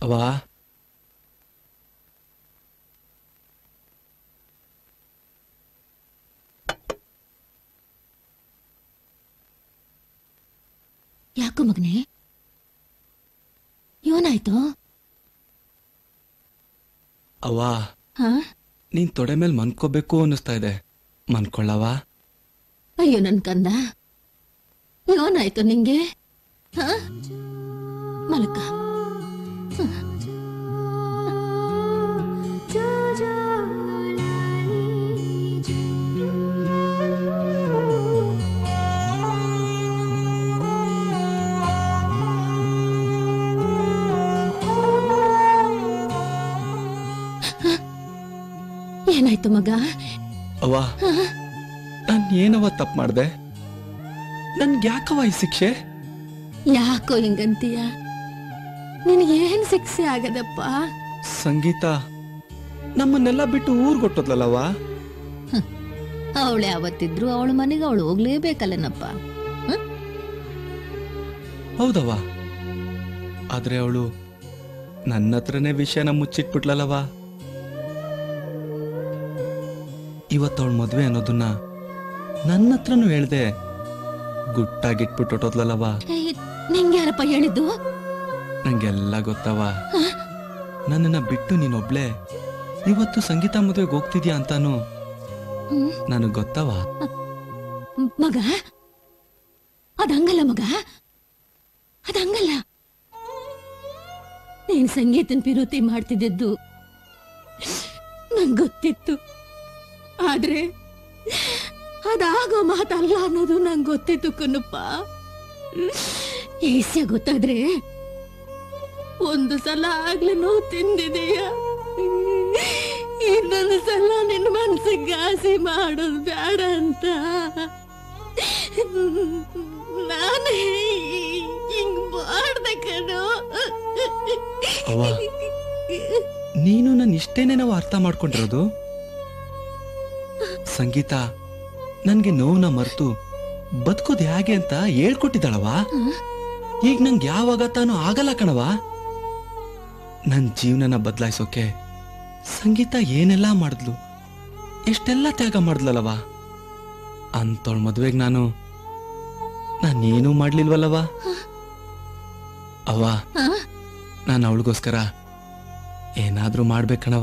ಅವ ಯಾಕೋ ಮಗನೇ ಏನಾಯ್ತು ಅವ ಹಾ ನೀನ್ ತೊಡೆ ಮೇಲೆ ಮನ್ಕೋಬೇಕು ಅನ್ನಿಸ್ತಾ ಇದೆ ಮನ್ಕೊಳ್ಳವ ಅಯ್ಯೋ ನನ್ ಕಂದ ಏನಾಯ್ತು ನಿಂಗೆ ಹಾ ಮಲಕ ಏನಾಯ್ತು ಮಗ ಅವ್ವ ನಾನ್ ಏನವ ತಪ್ಪು ಮಾಡ್ದೆ ನನ್ಗೆ ಯಾಕವ ಈ ಶಿಕ್ಷೆ ಯಾಕೋ ಹಿಂಗಂತೀಯ ನಿನಗೇನ್ ಶಿಕ್ಷೆ ಆಗದಪ್ಪ ಸಂಗೀತ ನಮ್ಮನ್ನೆಲ್ಲ ಬಿಟ್ಟು ಊರ್ಗೊಟ್ಟದ್ಲಲ್ಲವ ಅವಳೆ ಅವತ್ತಿದ್ರು ಅವಳ ಮನೆಗೆ ಅವಳು ಹೋಗ್ಲೇಬೇಕಲ್ಲನಪ್ಪ ಹೌದವ ಆದ್ರೆ ಅವಳು ನನ್ನ ಹತ್ರನೇ ವಿಷಯನ ಮುಚ್ಚಿಟ್ಬಿಟ್ಲಲ್ಲವ ಇವತ್ತವಳ ಮದ್ವೆ ಅನ್ನೋದನ್ನ ನನ್ನ ಹತ್ರನೂ ಹೇಳ್ದೆ ಗುಟ್ಟಾಗಿಟ್ಬಿಟ್ಟು ಹೊಟ್ಟೋದ್ಲಲ್ಲವ ನಿಂಗೆ ಯಾರಪ್ಪ ಹೇಳಿದ್ದು ನಂಗೆಲ್ಲ ಗೊತ್ತವ ನನ್ನನ್ನ ಬಿಟ್ಟು ನೀನೊಬ್ಳೆ ಇವತ್ತು ಸಂಗೀತ ಮದುವೆಗೆ ಹೋಗ್ತಿದ್ಯಾ ಅಂತಾನು ಹ್ಮ್. ನನಗ್ ಗೊತ್ತವ ಮಗ ಅದಂಗಲ್ಲ ಮಗ ಅದಂಗಲ್ಲ ನೀನ್ ಸಂಗೀತನ್ ಪಿರೋತಿ ಮಾಡ್ತಿದ್ದದ್ದು ನಂಗ್ ಗೊತ್ತಿತ್ತು ಆದ್ರೆ ಅದಾಗೋ ಮಾತಲ್ಲ ಅನ್ನೋದು ನಂಗ್ ಗೊತ್ತಿತ್ತು ಕಣಪ್ಪ ಈಸ್ಯ ಗೊತ್ತಾದ್ರೆ ಒಂದು ಸಲ ಆಗ್ಲಿ ನೋವು ತಿಂದಿದೀಯ ಇನ್ನೊಂದು ಸಲ ನಿನ್ನ ಮನ್ಸಿಗೆ ಘಾಸಿ ಮಾಡೋದು ಬೇಡ ಅಂತ ನಾನೇ ಹಿಂಗ್ ಮಾಡ್ದೆ ಕಣೋ ಅವ್ವ. ನೀನು ನನ್ನ ಇಷ್ಟೇನೆ ನಾವು ಅರ್ಥ ಮಾಡ್ಕೊಂಡಿರೋದು ಸಂಗೀತ ನನ್ಗೆ ನೋವನ್ನ ಮರೆತು ಬದುಕೋದು ಹೇಗೆ ಅಂತ ಹೇಳ್ಕೊಟ್ಟಿದ್ದಾಳವ ಈಗ ನಂಗೆ ಯಾವಾಗ ತಾನು ಆಗಲ್ಲ ಕಣವ ನನ್ ಜೀವನನ ಬದಲಾಯಿಸೋಕೆ ಸಂಗೀತ ಏನೆಲ್ಲ ಮಾಡಿದ್ಲು ಎಷ್ಟೆಲ್ಲ ತ್ಯಾಗ ಮಾಡಿದ್ಲಲ್ಲವ ಅಂತವಳ ಮದ್ವೆಗ್ ನಾನು ನಾನೇನೂ ಮಾಡ್ಲಿಲ್ವಲ್ಲವ ಅವ್ವ ಆ? ನಾನು ಅವಳಿಗೋಸ್ಕರ ಏನಾದ್ರೂ ಮಾಡ್ಬೇಕಣವ